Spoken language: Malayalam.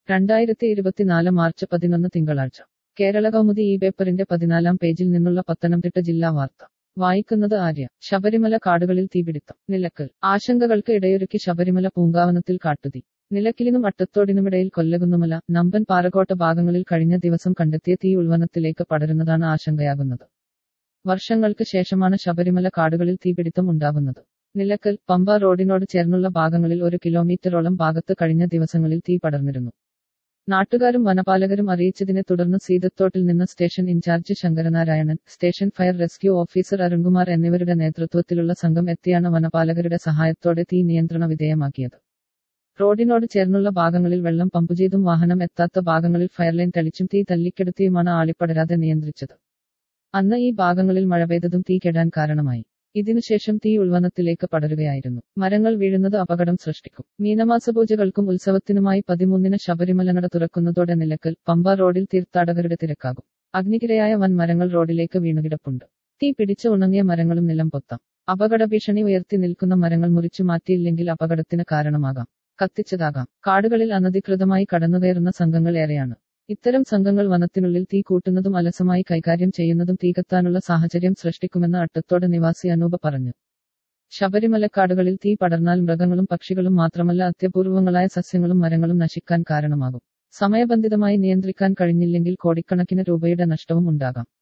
രണ്ടായിരത്തി ഇരുപത്തിനാല് മാർച്ച് പതിനൊന്ന് തിങ്കളാഴ്ച കേരള കൗമുദി ഈ പേപ്പറിന്റെ പതിനാലാം പേജിൽ നിന്നുള്ള പത്തനംതിട്ട ജില്ലാ വാർത്ത വായിക്കുന്നത് ആര്യ ശബരിമല കാടുകളിൽ തീപിടുത്തം നിലക്കൽ ആശങ്കകൾക്ക് ഇടയൊരുക്കി ശബരിമല പൂങ്കാവനത്തിൽ കാട്ടുതീ നിലക്കിലിനും അട്ടത്തോടിനുമിടയിൽ കൊല്ലകുന്നുമല നമ്പൻ പാറകോട്ട ഭാഗങ്ങളിൽ കഴിഞ്ഞ ദിവസം കണ്ടെത്തിയ തീ ഉൾവനത്തിലേക്ക് പടരുന്നതാണ് ആശങ്കയാകുന്നത് വർഷങ്ങൾക്ക് ശേഷമാണ് ശബരിമല കാടുകളിൽ തീപിടുത്തം ഉണ്ടാകുന്നത് നിലക്കൽ പമ്പ റോഡിനോട് ചേർന്നുള്ള ഭാഗങ്ങളിൽ ഒരു കിലോമീറ്ററോളം ഭാഗത്ത് കഴിഞ്ഞ ദിവസങ്ങളിൽ തീ പടർന്നിരുന്നു നാട്ടുകാരും വനപാലകരും അറിയിച്ചതിനെ തുടർന്ന് സീതത്തോട്ടിൽ നിന്ന് station in charge Sankaranarayanan station fire rescue officer Arunkumar എന്നിവരുടെ നേതൃത്വത്തിലുള്ള സംഘം എത്തിയാണ് വനപാലകരുടെ സഹായത്തോടെ തീ നിയന്ത്രണ വിധേയമാക്കിയത് റോഡിനോട് ചേർന്നുള്ള ഭാഗങ്ങളിൽ വെള്ളം പമ്പ് ചെയ്തും വാഹനം എത്താത്ത ഭാഗങ്ങളിൽ ഫയർലൈൻ തെളിച്ചും തീ തല്ലിക്കെടുത്തിയുമാണ് ആളിപ്പടരാതെ നിയന്ത്രിച്ചത് അന്ന് ഈ ഭാഗങ്ങളിൽ മഴ പെയ്തതും തീ കെടാൻ കാരണമായി ഇതിനുശേഷം തീ ഉൾവനത്തിലേക്ക് പടരുകയായിരുന്നു മരങ്ങൾ വീഴുന്നത് അപകടം സൃഷ്ടിക്കും മീനമാസ പൂജകൾക്കും ഉത്സവത്തിനുമായി പതിമൂന്നിന് ശബരിമല നട തുറക്കുന്നതോടെ നിലക്കൽ പമ്പ റോഡിൽ തീർത്ഥാടകരുടെ തിരക്കാകും അഗ്നികിരയായ വൻ മരങ്ങൾ റോഡിലേക്ക് വീണുകിടപ്പുണ്ട് തീ പിടിച്ച് ഉണങ്ങിയ മരങ്ങളും നിലം പൊത്താം അപകട ഭീഷണി ഉയർത്തി നിൽക്കുന്ന മരങ്ങൾ മുറിച്ചു മാറ്റിയില്ലെങ്കിൽ അപകടത്തിന് കാരണമാകാം കത്തിച്ചതാകാം കാടുകളിൽ അനധികൃതമായി കടന്നുകയറുന്ന സംഘങ്ങൾ ഏറെയാണ് ഇത്തരം സംഘങ്ങൾ വനത്തിനുള്ളിൽ തീ കൂട്ടുന്നതും അലസമായി കൈകാര്യം ചെയ്യുന്നതും തീ കത്താനുള്ള സാഹചര്യം സൃഷ്ടിക്കുമെന്ന് അട്ടത്തോട് നിവാസി അനൂപ പറഞ്ഞു ശബരിമലക്കാടുകളിൽ തീ പടർന്നാൽ മൃഗങ്ങളും പക്ഷികളും മാത്രമല്ല അത്യപൂർവങ്ങളായ സസ്യങ്ങളും മരങ്ങളും നശിക്കാൻ കാരണമാകും സമയബന്ധിതമായി നിയന്ത്രിക്കാൻ കഴിഞ്ഞില്ലെങ്കിൽ കോടിക്കണക്കിന് രൂപയുടെ നഷ്ടവും ഉണ്ടാകാം